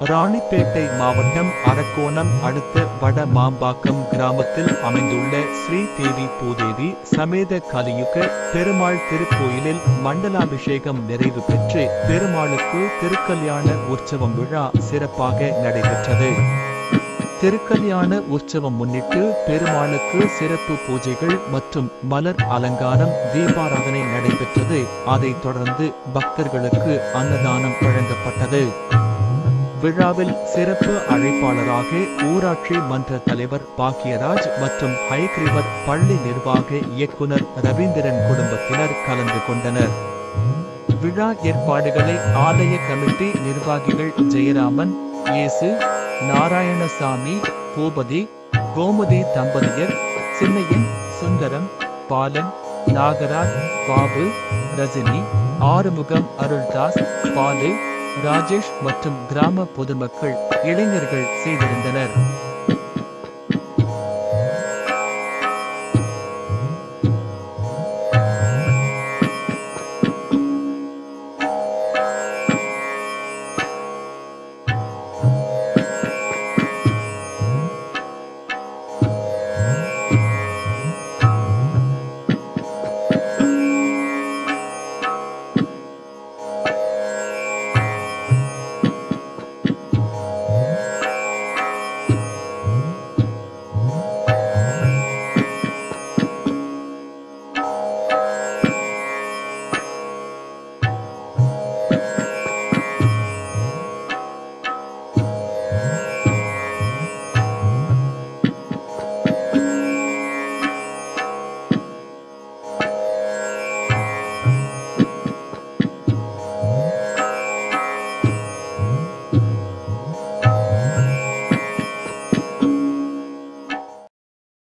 ராணிப்பேட்டை மாவட்டம் அரக்கோணம் அடுத்த வட மாம்பாக்கம் கிராமத்தில் அமைந்துள்ள ஸ்ரீ தேவி பூதேவி சமேத கலியுக பெருமாள் திருக்கோயிலில் மண்டலாபிஷேகம் நிறைவு பெற்று பெருமாளுக்கு திருக்கல்யாண உற்சவம் விழா சிறப்பாக நடைபெற்றது திருக்கல்யாண உற்சவம் முன்னிட்டு பெருமாளுக்கு சிறப்பு பூஜைகள் மற்றும் மலர் அலங்காரம் தீபாராதனை நடைபெற்றது அதைத் தொடர்ந்து பக்தர்களுக்கு அன்னதானம் வழங்கப்பட்டது விழாவில் சிறப்பு அழைப்பாளராக ஊராட்சி மன்ற தலைவர் பாக்கியராஜ் மற்றும் ஹைக்ரிவர் பள்ளி நிர்வாக இயக்குனர் ரவீந்திரன் குடும்பத்தினர் கலந்து கொண்டனர் விழா ஏற்பாடுகளை ஆலய கமிட்டி நிர்வாகிகள் ஜெயராமன் இயேசு நாராயணசாமி பூபதி கோமதி தம்பதியர் சின்னையன் சுந்தரம் பாலன் நாகராஜ் பாபு ரஜினி ஆறுமுகம் அருள்தாஸ் பாலு ராஜேஷ் மற்றும் கிராம பொதுமக்கள் இளைஞர்கள் செய்திருந்தனர்